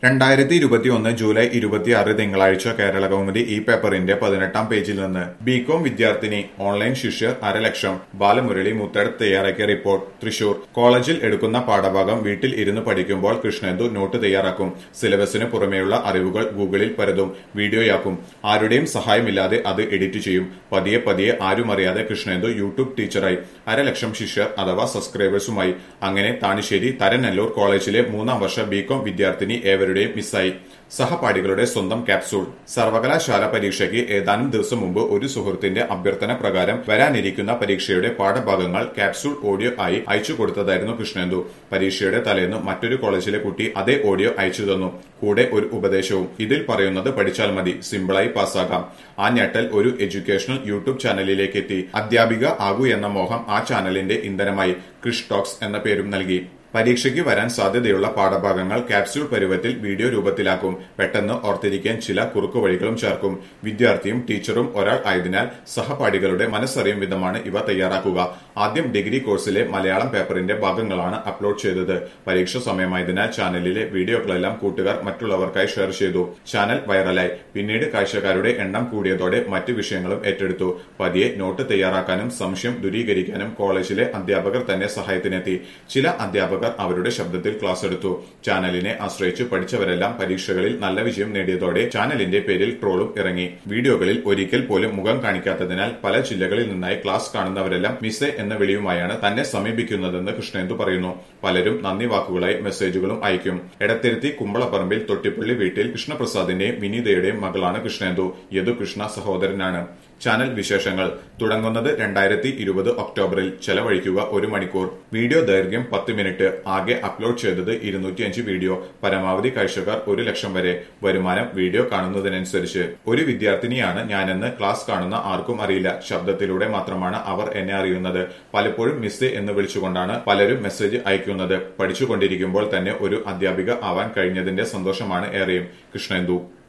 രണ്ടായിരത്തി ഇരുപത്തിയൊന്ന് ജൂലൈ ഇരുപത്തിയാറ് തിങ്കളാഴ്ച കേരള കൗമുദി ഈ പേപ്പറിന്റെ പതിനെട്ടാം പേജിൽ നിന്ന് ബികോം വിദ്യാർത്ഥിനി ഓൺലൈൻ ശിഷ്യർ അരലക്ഷം ബാലമുരളി മുത്തട് തയ്യാറാക്കിയ റിപ്പോർട്ട് തൃശൂർ കോളേജിൽ എടുക്കുന്ന പാഠഭാഗം വീട്ടിൽ ഇരുന്ന് പഠിക്കുമ്പോൾ കൃഷ്ണേന്ദു നോട്ട് തയ്യാറാക്കും സിലബസിന് പുറമെയുള്ള അറിവുകൾ ഗൂഗിളിൽ പരതും വീഡിയോയാക്കും ആരുടെയും സഹായമില്ലാതെ അത് എഡിറ്റ് ചെയ്യും പതിയെ പതിയെ ആരും അറിയാതെ കൃഷ്ണേന്ദു യൂട്യൂബ് ടീച്ചറായി അരലക്ഷം ശിഷ്യർ അഥവാ സബ്സ്ക്രൈബേഴ്സുമായി അങ്ങനെ താണിശ്ശേരി തരനല്ലൂർ കോളേജിലെ മൂന്നാം വർഷ ബികോം വിദ്യാർത്ഥിനി ഏവരുടെയും മിസ്സായി സഹപാഠികളുടെ സ്വന്തം ക്യാപ്സൂൾ സർവകലാശാല പരീക്ഷയ്ക്ക് ഏതാനും ദിവസം മുമ്പ് ഒരു സുഹൃത്തിന്റെ അഭ്യർത്ഥന പ്രകാരം വരാനിരിക്കുന്ന പരീക്ഷയുടെ പാഠഭാഗങ്ങൾ ക്യാപ്സൂൾ ഓഡിയോ ആയി അയച്ചു കൊടുത്തതായിരുന്നു കൃഷ്ണേന്ദു പരീക്ഷയുടെ തലേന്ന് മറ്റൊരു കോളേജിലെ കുട്ടി അതേ ഓഡിയോ അയച്ചു തന്നു കൂടെ ഒരു ഉപദേശവും ഇതിൽ പറയുന്നത് പഠിച്ചാൽ മതി സിമ്പിളായി പാസ്സാകാം ആ ഞെട്ടൽ ഒരു എഡ്യൂക്കേഷണൽ യൂട്യൂബ് ചാനലിലേക്ക് എത്തി അധ്യാപിക ആകൂ എന്ന മോഹം ആ ചാനലിന്റെ ഇന്ധനമായി ക്രിഷ് ടോക്സ് എന്ന പേരും നൽകി പരീക്ഷയ്ക്ക് വരാൻ സാധ്യതയുള്ള പാഠഭാഗങ്ങൾ ക്യാപ്സ്യൂൾ പരുവത്തിൽ വീഡിയോ രൂപത്തിലാക്കും പെട്ടെന്ന് ഓർത്തിരിക്കാൻ ചില കുറുക്കുവഴികളും ചേർക്കും വിദ്യാർത്ഥിയും ടീച്ചറും ഒരാൾ ആയതിനാൽ സഹപാഠികളുടെ മനസ്സറിയും വിധമാണ് ഇവ തയ്യാറാക്കുക ആദ്യം ഡിഗ്രി കോഴ്സിലെ മലയാളം പേപ്പറിന്റെ ഭാഗങ്ങളാണ് അപ്ലോഡ് ചെയ്തത് പരീക്ഷ സമയമായതിനാൽ ചാനലിലെ വീഡിയോകളെല്ലാം കൂട്ടുകാർ മറ്റുള്ളവർക്കായി ഷെയർ ചെയ്തു ചാനൽ വൈറലായി പിന്നീട് കാഴ്ചക്കാരുടെ എണ്ണം കൂടിയതോടെ മറ്റു വിഷയങ്ങളും ഏറ്റെടുത്തു പതിയെ നോട്ട് തയ്യാറാക്കാനും സംശയം ദൂരീകരിക്കാനും കോളേജിലെ അധ്യാപകർ തന്നെ സഹായത്തിനെത്തി ചില അധ്യാപകർ അവരുടെ ശബ്ദത്തിൽ ക്ലാസ് എടുത്തു ചാനലിനെ ആശ്രയിച്ച് പഠിച്ചവരെല്ലാം പരീക്ഷകളിൽ നല്ല വിജയം നേടിയതോടെ ചാനലിന്റെ പേരിൽ ട്രോളും ഇറങ്ങി വീഡിയോകളിൽ ഒരിക്കൽ പോലും മുഖം കാണിക്കാത്തതിനാൽ പല ജില്ലകളിൽ നിന്നായി ക്ലാസ് കാണുന്നവരെല്ലാം മിസ്സെ എന്ന വിളിയുമായാണ് തന്നെ സമീപിക്കുന്നതെന്ന് കൃഷ്ണേന്ദു പറയുന്നു പലരും നന്ദി വാക്കുകളായി മെസ്സേജുകളും അയക്കും എടത്തിരുത്തി കുമ്പളപ്പറമ്പിൽ തൊട്ടിപ്പള്ളി വീട്ടിൽ കൃഷ്ണപ്രസാദിന്റെയും വിനീതയുടെയും മകളാണ് കൃഷ്ണേന്ദു യദു കൃഷ്ണ സഹോദരനാണ് ചാനൽ വിശേഷങ്ങൾ തുടങ്ങുന്നത് രണ്ടായിരത്തി ഇരുപത് ഒക്ടോബറിൽ ചെലവഴിക്കുക ഒരു മണിക്കൂർ വീഡിയോ ദൈർഘ്യം പത്ത് മിനിറ്റ് ആകെ അപ്ലോഡ് ചെയ്തത് ഇരുന്നൂറ്റിയഞ്ച് വീഡിയോ പരമാവധി കാഴ്ചക്കാർ ഒരു ലക്ഷം വരെ വരുമാനം വീഡിയോ കാണുന്നതിനനുസരിച്ച് ഒരു വിദ്യാർത്ഥിനിയാണ് ഞാനെന്ന് ക്ലാസ് കാണുന്ന ആർക്കും അറിയില്ല ശബ്ദത്തിലൂടെ മാത്രമാണ് അവർ എന്നെ അറിയുന്നത് പലപ്പോഴും മിസ് എന്ന് വിളിച്ചുകൊണ്ടാണ് പലരും മെസ്സേജ് അയക്കുന്നത് പഠിച്ചുകൊണ്ടിരിക്കുമ്പോൾ തന്നെ ഒരു അധ്യാപിക ആവാൻ കഴിഞ്ഞതിന്റെ സന്തോഷമാണ് ഏറെയും കൃഷ്ണേന്ദു